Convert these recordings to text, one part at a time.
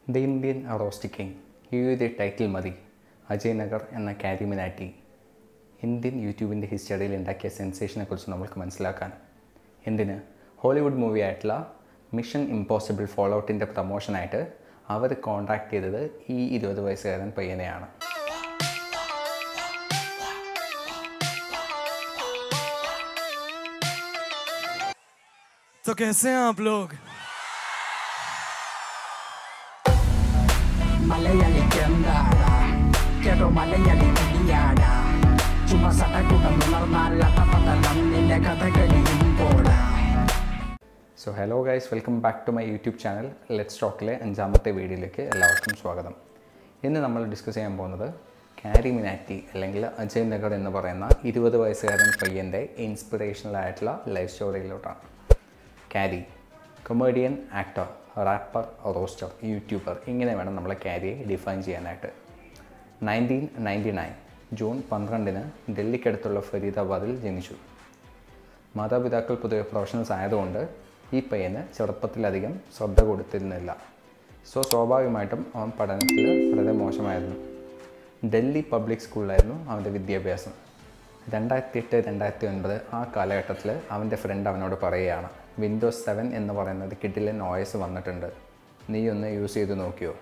the Indian roast king ഈ ഒരു title മതി അജയ് നഗർ എന്ന കാരിമിനാറ്റി ഇന്ത്യൻ യൂട്യൂബിൻ്റെ ഹിസ്റ്ററിയിൽ ഉണ്ടാക്കിയ സെൻസേഷനെ കുറിച്ച് നമ്മൾക്ക് മനസ്സിലാക്കാൻ എന്തിന് ഹോളിവുഡ് മൂവി ആയിട്ടുള്ള മിഷൻ ഇമ്പോസിബിൾ ഫോളോ ഔട്ടിൻ്റെ പ്രൊമോഷനായിട്ട് അവർ കോൺടാക്ട് ചെയ്തത് ഈ ഇരുപത് വയസ്സുകാരൻ പയ്യനെയാണ് तो कैसे हैं आप लोग മലയാളിക്കെന്താടാ കേട്ടോ മലയാളി പിടിയാടാ ചുമ സടകുടം ഉണർന്നാൽ അട്ടപ്പതലം നിന്റെ കഥകളിയും പോടാ so hello guys welcome back to my YouTube channel let's ടോക്കിലെ അഞ്ചാമത്തെ വീഡിയോയിലേക്ക് എല്ലാവർക്കും സ്വാഗതം ഇന്ന് നമ്മൾ ഡിസ്കസ് ചെയ്യാൻ പോകുന്നത് കാരി മിനാറ്റി അല്ലെങ്കിൽ അജയ് നഗർ എന്ന് പറയുന്ന ഇരുപത് വയസ്സുകാരൻ പയ്യൻ്റെ ഇൻസ്പിറേഷണൽ ആയിട്ടുള്ള ലൈഫ് സ്റ്റോറിയിലോട്ടാണ് Carry comedian actor rapper roaster YouTuber ഇങ്ങനെ വേണം നമ്മളെ കാരിയെ ഡിഫൈൻ ചെയ്യാനായിട്ട് നയൻറ്റീൻ നയൻറ്റി നയൻ ജൂൺ പന്ത്രണ്ടിന് ഡൽഹിക്കടുത്തുള്ള ഫരീദാബാദിൽ ജനിച്ചു മാതാപിതാക്കൾ പൊതുവെ പ്രൊഫഷണൽസ് ആയതുകൊണ്ട് ഈ പയ്യന് ചെറുപ്പത്തിലധികം ശ്രദ്ധ കൊടുത്തിരുന്നില്ല സോ സ്വാഭാവികമായിട്ടും അവൻ പഠനത്തിൽ വളരെ മോശമായിരുന്നു ഡൽഹി പബ്ലിക് സ്കൂളിലായിരുന്നു അവൻ്റെ വിദ്യാഭ്യാസം രണ്ടായിരത്തി എട്ട് രണ്ടായിരത്തി ഒൻപത് ആ കാലഘട്ടത്തിൽ അവൻ്റെ ഫ്രണ്ട് അവനോട് പറയുകയാണ് വിൻഡോസ് സെവൻ എന്ന് പറയുന്നത് കിഡിലൻ ഓയസ് വന്നിട്ടുണ്ട് നീ ഒന്ന് യൂസ് ചെയ്ത് നോക്കിയോ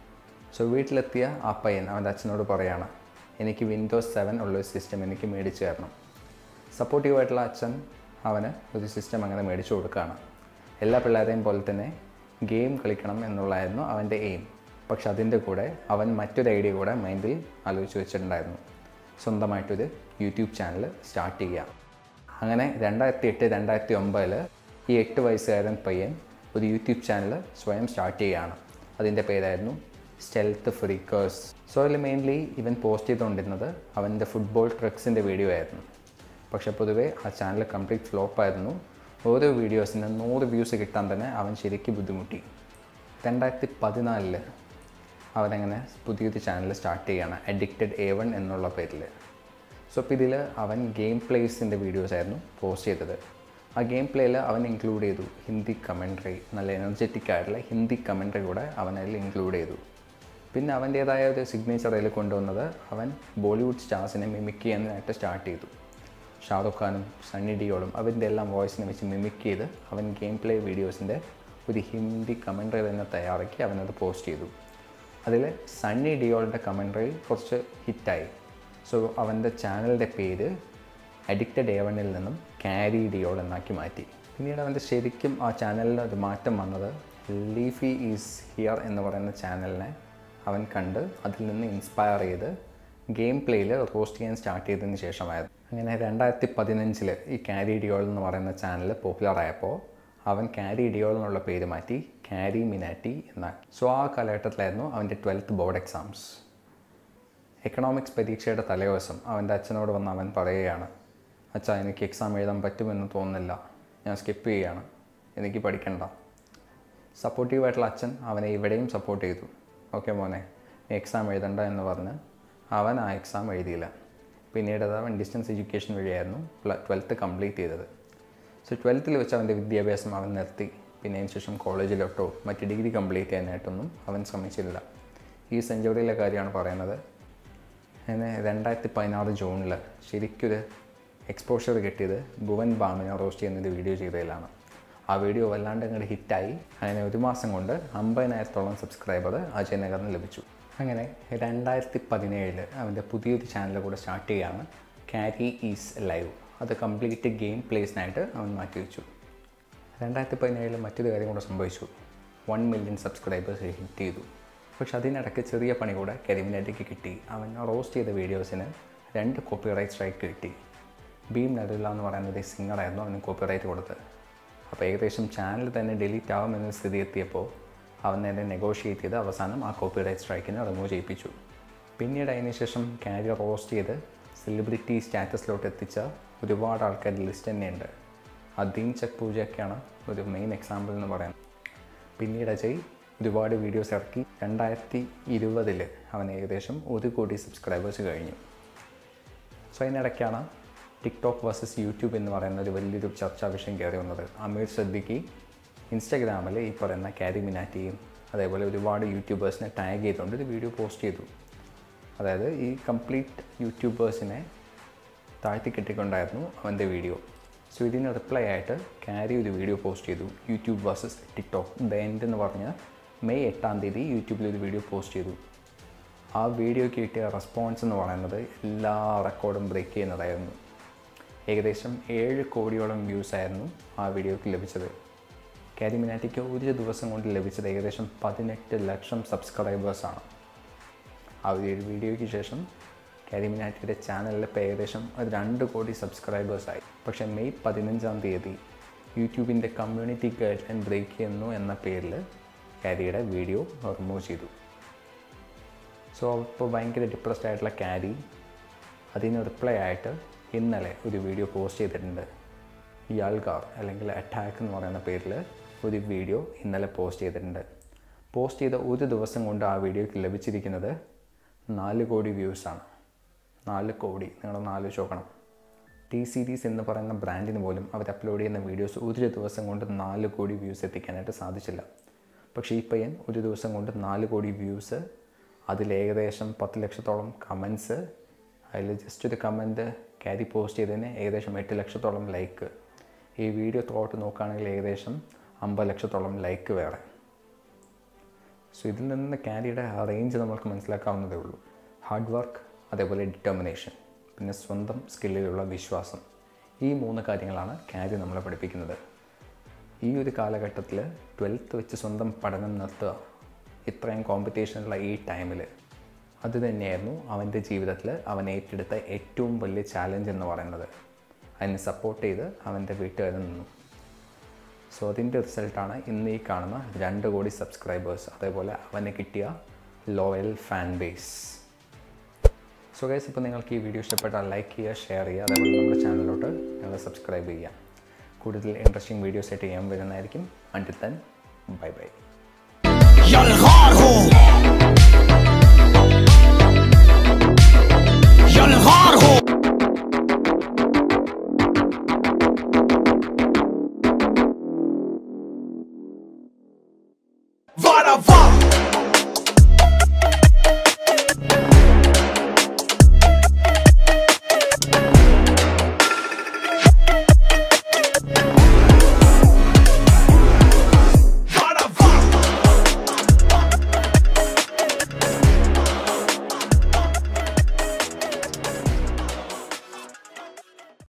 സോ വീട്ടിലെത്തിയ ആ പയ്യൻ അവൻ്റെ അച്ഛനോട് പറയാണ് എനിക്ക് വിൻഡോസ് സെവൻ ഉള്ളൊരു സിസ്റ്റം എനിക്ക് മേടിച്ചു തരണം സപ്പോർട്ടീവായിട്ടുള്ള അച്ഛൻ അവന് ഒരു സിസ്റ്റം അങ്ങനെ മേടിച്ചു കൊടുക്കുകയാണ് എല്ലാ പിള്ളേരെയും പോലെ തന്നെ ഗെയിം കളിക്കണം എന്നുള്ളതായിരുന്നു അവൻ്റെ എയിം പക്ഷെ അതിൻ്റെ കൂടെ അവൻ മറ്റൊരു ഐഡിയ കൂടെ മൈൻഡിൽ ആലോചിച്ച് വെച്ചിട്ടുണ്ടായിരുന്നു സ്വന്തമായിട്ടൊരു യൂട്യൂബ് ചാനൽ സ്റ്റാർട്ട് ചെയ്യുക അങ്ങനെ രണ്ടായിരത്തി എട്ട് രണ്ടായിരത്തി ഒമ്പതിൽ ഈ എട്ട് വയസ്സുകാരൻ പയ്യൻ ഒരു യൂട്യൂബ് ചാനൽ സ്വയം സ്റ്റാർട്ട് ചെയ്യുകയാണ് അതിൻ്റെ പേരായിരുന്നു സ്റ്റെൽത്ത് ഫ്രീക്കേഴ്സ് സോ അതിൽ മെയിൻലി ഇവൻ പോസ്റ്റ് ചെയ്തുകൊണ്ടിരുന്നത് അവൻ്റെ ഫുട്ബോൾ ട്രിക്സിൻ്റെ വീഡിയോ ആയിരുന്നു പക്ഷേ പൊതുവേ ആ ചാനൽ കംപ്ലീറ്റ് ഫ്ലോപ്പ് ആയിരുന്നു ഓരോ വീഡിയോസിന് നൂറ് വ്യൂസ് കിട്ടാൻ തന്നെ അവൻ ശരിക്കും ബുദ്ധിമുട്ടി രണ്ടായിരത്തി പതിനാലില് അവനങ്ങനെ പുതിയൊരു ചാനൽ സ്റ്റാർട്ട് ചെയ്യുകയാണ് അഡിക്റ്റഡ് എ വൺ എന്നുള്ള പേരിൽ സോ അപ്പോൾ ഇതിൽ അവൻ ഗെയിം പ്ലേസിൻ്റെ വീഡിയോസ് ആയിരുന്നു പോസ്റ്റ് ചെയ്തത് ആ ഗെയിം പ്ലേയിൽ അവൻ ഇൻക്ലൂഡ് ചെയ്തു ഹിന്ദി കമൻട്രി നല്ല എനർജറ്റിക് ആയിട്ടുള്ള ഹിന്ദി കമൻട്രി കൂടെ അവൻ അതിൽ ഇൻക്ലൂഡ് ചെയ്തു പിന്നെ അവൻ്റേതായ ഒരു സിഗ്നേച്ചർ അതിൽ കൊണ്ടുവന്നത് അവൻ ബോളിവുഡ് സ്റ്റാർസിനെ മിമിക് ചെയ്യാനായിട്ട് സ്റ്റാർട്ട് ചെയ്തു ഷാറുഖ് ഖാനും സണ്ണി ഡിയോളും അവൻ്റെ എല്ലാം വോയിസിനെ വെച്ച് മിമിക് ചെയ്ത് അവൻ ഗെയിം പ്ലേ വീഡിയോസിൻ്റെ ഒരു ഹിന്ദി കമൻട്രി തന്നെ തയ്യാറാക്കി അവനത് പോസ്റ്റ് ചെയ്തു അതിൽ സണ്ണി ഡിയോളിൻ്റെ കമൻട്രി കുറച്ച് ഹിറ്റായി സോ അവൻ്റെ ചാനലിൻ്റെ പേര് അഡിക്റ്റഡ് എ വണ്ണിൽ നിന്നും കാരി ഡിയോൾ എന്നാക്കി മാറ്റി പിന്നീട് അവൻ്റെ ശരിക്കും ആ ചാനലിൽ ഒരു മാറ്റം വന്നത് ലീഫി ഈസ് ഹിയർ എന്ന് പറയുന്ന ചാനലിനെ അവൻ കണ്ട് അതിൽ നിന്ന് ഇൻസ്പയർ ചെയ്ത് ഗെയിം പ്ലേയിൽ റോസ്റ്റ് ചെയ്യാൻ സ്റ്റാർട്ട് ചെയ്തതിന് ശേഷമായിരുന്നു അങ്ങനെ രണ്ടായിരത്തി പതിനഞ്ചിൽ ഈ കാരി ഡിയോൾ എന്ന് പറയുന്ന ചാനൽ പോപ്പുലർ ആയപ്പോൾ അവൻ കാരി ഡിയോൾ എന്നുള്ള പേര് മാറ്റി കാരി മിനാറ്റി എന്നാക്കി സോ ആ കാലഘട്ടത്തിലായിരുന്നു അവൻ്റെ ട്വൽത്ത് ബോർഡ് എക്സാംസ് എക്കണോമിക്സ് പരീക്ഷയുടെ തലേദിവസം അവൻ്റെ അച്ഛനോട് വന്ന് അവൻ പറയുകയാണ് അച്ഛാ എനിക്ക് എക്സാം എഴുതാൻ പറ്റുമെന്ന് തോന്നുന്നില്ല ഞാൻ സ്കിപ്പ് ചെയ്യുകയാണ് എനിക്ക് പഠിക്കണ്ട സപ്പോർട്ടീവായിട്ടുള്ള അച്ഛൻ അവനെ ഇവിടെയും സപ്പോർട്ട് ചെയ്തു ഓക്കെ മോനെ നീ എക്സാം എഴുതണ്ട എന്ന് പറഞ്ഞ് അവൻ ആ എക്സാം എഴുതിയില്ല പിന്നീട് അത് അവൻ ഡിസ്റ്റൻസ് എഡ്യൂക്കേഷൻ വഴിയായിരുന്നു ട്വൽത്ത് കംപ്ലീറ്റ് ചെയ്തത് സോ ട്വൽത്തിൽ വെച്ച് അവൻ്റെ വിദ്യാഭ്യാസം അവൻ നിർത്തി പിന്നെ അതിന് ശേഷം കോളേജിലോട്ടോ മറ്റ് ഡിഗ്രി കംപ്ലീറ്റ് ചെയ്യാനായിട്ടൊന്നും അവൻ ശ്രമിച്ചില്ല ഈ സെഞ്ചുറിയിലെ കാര്യമാണ് പറയുന്നത് അങ്ങനെ രണ്ടായിരത്തി പതിനാറ് ജൂണിൽ ശരിക്കൊരു എക്സ്പോഷർ കിട്ടിയത് ഭുവൻ ബാമിനെ റോസ്റ്റ് ചെയ്യുന്നൊരു വീഡിയോ ചെയ്തതിലാണ് ആ വീഡിയോ വല്ലാണ്ട് അങ്ങോട്ട് ഹിറ്റായി അങ്ങനെ ഒരു മാസം കൊണ്ട് അമ്പതിനായിരത്തോളം സബ്സ്ക്രൈബർ അജയ് നഗറിന് ലഭിച്ചു അങ്ങനെ രണ്ടായിരത്തി പതിനേഴിൽ അവൻ്റെ പുതിയൊരു ചാനൽ കൂടെ സ്റ്റാർട്ട് ചെയ്യുകയാണ് കാരി ഈസ് ലൈവ് അത് കംപ്ലീറ്റ് ഗെയിം പ്ലേസിനായിട്ട് അവൻ മാറ്റി വെച്ചു രണ്ടായിരത്തി പതിനേഴിൽ മറ്റൊരു കാര്യം കൂടെ സംഭവിച്ചു വൺ മില്യൺ സബ്സ്ക്രൈബേഴ്സ് ഹിറ്റ് ചെയ്തു പക്ഷെ അതിനിടയ്ക്ക് ചെറിയ പണി കൂടെ കരിമിനാറ്റിക്ക് കിട്ടി അവൻ റോസ്റ്റ് ചെയ്ത വീഡിയോസിന് രണ്ട് കോപ്പിറൈറ്റ് സ്ട്രൈക്ക് കിട്ടി ഭീം നദുല്ല എന്ന് പറയുന്ന ഒരു സിംഗറായിരുന്നു അവന് കോപ്പിറൈറ്റ് കൊടുത്തത് അപ്പോൾ ഏകദേശം ചാനൽ തന്നെ ഡിലീറ്റ് ആവുമെന്ന സ്ഥിതി എത്തിയപ്പോൾ അവൻ നേരെ നെഗോഷിയേറ്റ് ചെയ്ത് അവസാനം ആ കോപ്പിറൈറ്റ് സ്ട്രൈക്കിനെ റിമൂവ് ചെയ്യിപ്പിച്ചു പിന്നീട് അതിന് ശേഷം കാരിയർ റോസ്റ്റ് ചെയ്ത് സെലിബ്രിറ്റി സ്റ്റാറ്റസിലോട്ട് എത്തിച്ച ഒരുപാട് ആൾക്കാരുടെ ലിസ്റ്റ് തന്നെയുണ്ട് അദീം ചക് പൂജയൊക്കെയാണ് ഒരു മെയിൻ എക്സാമ്പിൾ എന്ന് പറയുന്നത് പിന്നീട് അജയ് ഒരുപാട് വീഡിയോസ് ഇറക്കി രണ്ടായിരത്തി ഇരുപതിൽ അവൻ ഏകദേശം ഒരു കോടി സബ്സ്ക്രൈബേഴ്സ് കഴിഞ്ഞു സോ അതിനിടയ്ക്കാണ് ടിക്ടോക്ക് വേഴ്സസ് യൂട്യൂബ് എന്ന് പറയുന്ന ഒരു വലിയൊരു ചർച്ചാ വിഷയം കയറി വന്നത് അമീർ സദ്ദിഖി ഇൻസ്റ്റഗ്രാമിൽ ഈ പറയുന്ന കാരി മിനാറ്റിയും അതേപോലെ ഒരുപാട് യൂട്യൂബേഴ്സിനെ ടാഗ് ചെയ്തുകൊണ്ട് ഒരു വീഡിയോ പോസ്റ്റ് ചെയ്തു അതായത് ഈ കംപ്ലീറ്റ് യൂട്യൂബേഴ്സിനെ താഴ്ത്തി കെട്ടിക്കൊണ്ടായിരുന്നു അവൻ്റെ വീഡിയോ സോ ഇതിന് റിപ്ലൈ ആയിട്ട് ക്യാരി ഒരു വീഡിയോ പോസ്റ്റ് ചെയ്തു YouTube versus TikTok the end എന്ന് പറഞ്ഞ് മെയ് എട്ടാം തീയതി യൂട്യൂബിൽ ഒരു വീഡിയോ പോസ്റ്റ് ചെയ്തു ആ വീഡിയോയ്ക്ക് കിട്ടിയ റെസ്പോൺസ് എന്ന് പറയുന്നത് എല്ലാ റെക്കോർഡും ബ്രേക്ക് ചെയ്യുന്നതായിരുന്നു ഏകദേശം ഏഴ് കോടിയോളം വ്യൂസ് ആയിരുന്നു ആ വീഡിയോയ്ക്ക് ലഭിച്ചത് കാരി മിനാറ്റിക്ക് ഒരു ദിവസം കൊണ്ട് ലഭിച്ചത് ഏകദേശം പതിനെട്ട് ലക്ഷം സബ്സ്ക്രൈബേഴ്സാണ് ആ ഒരു വീഡിയോയ്ക്ക് ശേഷം കാരി മിനാറ്റിയുടെ ചാനലിൽ ഇപ്പോൾ ഏകദേശം ഒരു രണ്ട് കോടി സബ്സ്ക്രൈബേഴ്സായി പക്ഷേ മെയ് പതിനഞ്ചാം തീയതി യൂട്യൂബിൻ്റെ കമ്മ്യൂണിറ്റി ഗൈഡ് ലൈൻ ബ്രേക്ക് ചെയ്യുന്നു എന്ന പേരിൽ കാരിയുടെ വീഡിയോ റിമൂവ് ചെയ്തു സോ ഇപ്പോൾ ഭയങ്കര ഡിപ്രസ്ഡ് ആയിട്ടുള്ള ക്യാരി അതിന് റിപ്ലൈ ആയിട്ട് ഇന്നലെ ഒരു വീഡിയോ പോസ്റ്റ് ചെയ്തിട്ടുണ്ട് യാൾഗാർ അല്ലെങ്കിൽ അറ്റാക്ക് എന്ന് പറയുന്ന പേരിൽ ഒരു വീഡിയോ ഇന്നലെ പോസ്റ്റ് ചെയ്തിട്ടുണ്ട് പോസ്റ്റ് ചെയ്ത ഒരു ദിവസം കൊണ്ട് ആ വീഡിയോയ്ക്ക് ലഭിച്ചിരിക്കുന്നത് നാല് കോടി വ്യൂസാണ് നാല് കോടി നിങ്ങളൊന്ന് ആലോചിച്ച് നോക്കണം ടി സീരീസ് എന്ന് പറയുന്ന ബ്രാൻഡിന് പോലും അവർ അപ്ലോഡ് ചെയ്യുന്ന വീഡിയോസ് ഒരു ദിവസം കൊണ്ട് നാല് കോടി വ്യൂസ് എത്തിക്കാനായിട്ട് സാധിച്ചില്ല പക്ഷേ ഈ പയ്യൻ ഒരു ദിവസം കൊണ്ട് നാല് കോടി വ്യൂസ് അതിലേകദേശം പത്ത് ലക്ഷത്തോളം കമൻസ് അതിൽ ജസ്റ്റ് ഒരു കമൻറ്റ് ക്യാരി പോസ്റ്റ് ചെയ്തതിന് ഏകദേശം എട്ട് ലക്ഷത്തോളം ലൈക്ക് ഈ വീഡിയോ ത്രോട്ട് നോക്കുകയാണെങ്കിൽ ഏകദേശം അമ്പത് ലക്ഷത്തോളം ലൈക്ക് വേറെ സോ ഇതിൽ നിന്ന് ക്യാരിയുടെ റേഞ്ച് നമ്മൾക്ക് മനസ്സിലാക്കാവുന്നതേ ഉള്ളൂ ഹാർഡ് വർക്ക് അതേപോലെ ഡിറ്റർമിനേഷൻ പിന്നെ സ്വന്തം സ്കില്ലിലുള്ള വിശ്വാസം ഈ മൂന്ന് കാര്യങ്ങളാണ് ക്യാരി നമ്മളെ പഠിപ്പിക്കുന്നത് ഈ ഒരു കാലഘട്ടത്തിൽ ട്വൽത്ത് വെച്ച് സ്വന്തം പഠനം നിർത്തുക ഇത്രയും കോമ്പറ്റീഷനുള്ള ഈ ടൈമിൽ അത് തന്നെയായിരുന്നു അവൻ്റെ ജീവിതത്തിൽ അവൻ ഏറ്റെടുത്ത ഏറ്റവും വലിയ ചാലഞ്ച് എന്ന് പറയുന്നത് അതിനെ സപ്പോർട്ട് ചെയ്ത് അവൻ്റെ വീട്ടുകാർ നിന്നു സോ അതിൻ്റെ റിസൾട്ടാണ് ഇന്ന് ഈ കാണുന്ന രണ്ട് കോടി സബ്സ്ക്രൈബേഴ്സ് അതേപോലെ അവന് കിട്ടിയ loyal fan base so guys ഇപ്പോൾ നിങ്ങൾക്ക് ഈ വീഡിയോ ഇഷ്ടപ്പെട്ടാൽ ലൈക്ക് ചെയ്യുക ഷെയർ ചെയ്യുക അതേപോലെ നമ്മുടെ ചാനലിലോട്ട് നിങ്ങൾ സബ്സ്ക്രൈബ് ചെയ്യുക കൂടുതൽ ഇൻട്രസ്റ്റിംഗ് വീഡിയോസ് ആയിട്ട് ചെയ്യാൻ വരുന്നതായിരിക്കും അണ്ടിൽ തൻ ബൈ ബൈ